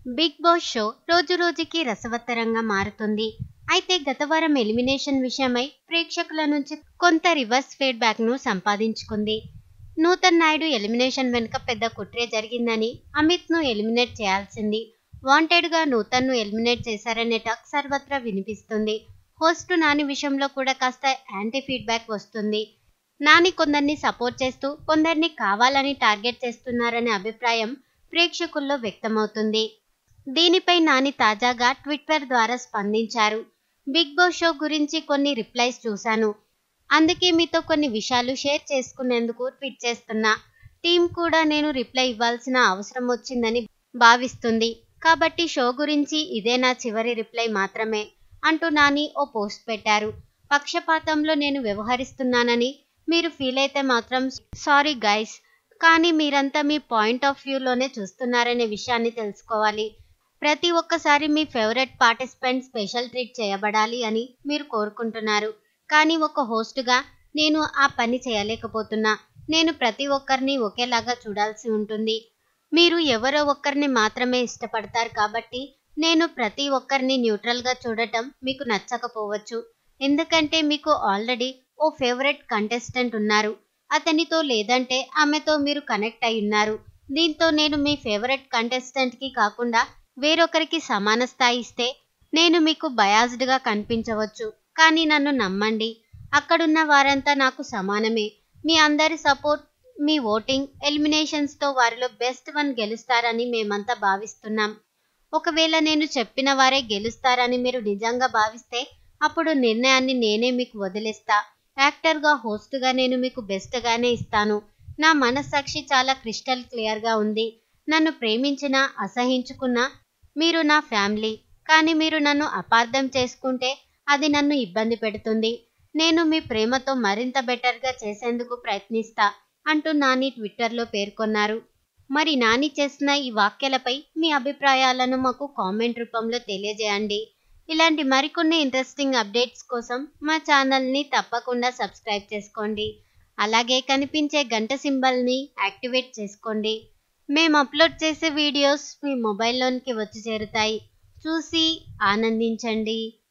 big boss show రోజు రోజుకి రసవత్తరంగా మారుతుంది అయితే గత వారం ఎలిమినేషన్ విషయమై ప్రేక్షకుల నుంచి కొంత రివర్స్ ఫీడ్బ్యాక్ ను సంపాదించుకుంది నూతన్ నాయుడు ఎలిమినేషన్ వెనుక పెద్ద కుట్రే జరిగిందని అమిత్ ను ఎలిమినేట్ చేయాల్సింది వాంటెడ్ గా నూతన్ ను ఎలిమినేట్ చేశారనే టాక్ సర్వత్రా వినిపిస్తుంది హోస్ట్ నాని విషయంలో కూడా కాస్త యాంటీ ఫీడ్బ్యాక్ వస్తుంది నాని కొందరిని సపోర్ట్ చేస్తూ కొందరిని కావాలని టార్గెట్ చేస్తున్నారనే అభిప్రాయం ప్రేక్షకుల్లో వ్యక్తమవుతుంది దీనిపై నాని తాజాగా ట్విట్టర్ ద్వారా స్పందించారు బిగ్ బాస్ షో గురించి కొన్ని రిప్లైస్ చూశాను అందుకే మీతో కొన్ని విషయాలు షేర్ చేసుకునేందుకు ట్వీట్ చేస్తున్నా టీం కూడా నేను రిప్లై ఇవ్వాల్సిన అవసరం వచ్చిందని భావిస్తుంది కాబట్టి షో గురించి ఇదే నా చివరి రిప్లై మాత్రమే అంటూ నాని ఓ పోస్ట్ పెట్టారు పక్షపాతంలో నేను వ్యవహరిస్తున్నానని మీరు ఫీల్ అయితే మాత్రం సారీ గైస్ కానీ మీరంతా మీ పాయింట్ ఆఫ్ వ్యూలోనే చూస్తున్నారనే విషయాన్ని తెలుసుకోవాలి ప్రతి ఒక్కసారి మీ ఫేవరెట్ పార్టిసిపెంట్ స్పెషల్ ట్రీట్ చేయబడాలి అని మీరు కోరుకుంటున్నారు కానీ ఒక హోస్ట్గా నేను ఆ పని చేయలేకపోతున్నా నేను ప్రతి ఒక్కరిని ఒకేలాగా చూడాల్సి ఉంటుంది మీరు ఎవరో ఒక్కరిని మాత్రమే ఇష్టపడతారు కాబట్టి నేను ప్రతి ఒక్కరిని న్యూట్రల్గా చూడటం మీకు నచ్చకపోవచ్చు ఎందుకంటే మీకు ఆల్రెడీ ఓ ఫేవరెట్ కంటెస్టెంట్ ఉన్నారు అతనితో లేదంటే ఆమెతో మీరు కనెక్ట్ అయి ఉన్నారు దీంతో నేను మీ ఫేవరెట్ కంటెస్టెంట్కి కాకుండా వేరొకరికి సమాన స్థాయి ఇస్తే నేను మీకు బయాస్డ్గా కనిపించవచ్చు కానీ నన్ను నమ్మండి అక్కడున్న వారంతా నాకు సమానమే మీ అందరి సపోర్ట్ మీ ఓటింగ్ ఎలిమినేషన్స్తో వారిలో బెస్ట్ వన్ గెలుస్తారని మేమంతా భావిస్తున్నాం ఒకవేళ నేను చెప్పిన వారే గెలుస్తారని మీరు నిజంగా భావిస్తే అప్పుడు నిర్ణయాన్ని నేనే మీకు వదిలేస్తా యాక్టర్గా హోస్ట్గా నేను మీకు బెస్ట్గానే ఇస్తాను నా మనస్సాక్షి చాలా క్రిస్టల్ క్లియర్గా ఉంది నన్ను ప్రేమించినా అసహించుకున్నా మీరు నా ఫ్యామిలీ కానీ మీరు నన్ను అపార్థం చేసుకుంటే అది నన్ను ఇబ్బంది పెడుతుంది నేను మీ ప్రేమతో మరింత బెటర్గా చేసేందుకు ప్రయత్నిస్తా అంటూ నాని ట్విట్టర్లో పేర్కొన్నారు మరి నాని చేసిన ఈ వాక్యాలపై మీ అభిప్రాయాలను మాకు కామెంట్ రూపంలో తెలియజేయండి ఇలాంటి మరికొన్ని ఇంట్రెస్టింగ్ అప్డేట్స్ కోసం మా ఛానల్ని తప్పకుండా సబ్స్క్రైబ్ చేసుకోండి అలాగే కనిపించే గంట సింబల్ని యాక్టివేట్ చేసుకోండి మేము అప్లోడ్ చేసే వీడియోస్ మీ మొబైల్లోనికి వచ్చి చేరుతాయి చూసి ఆనందించండి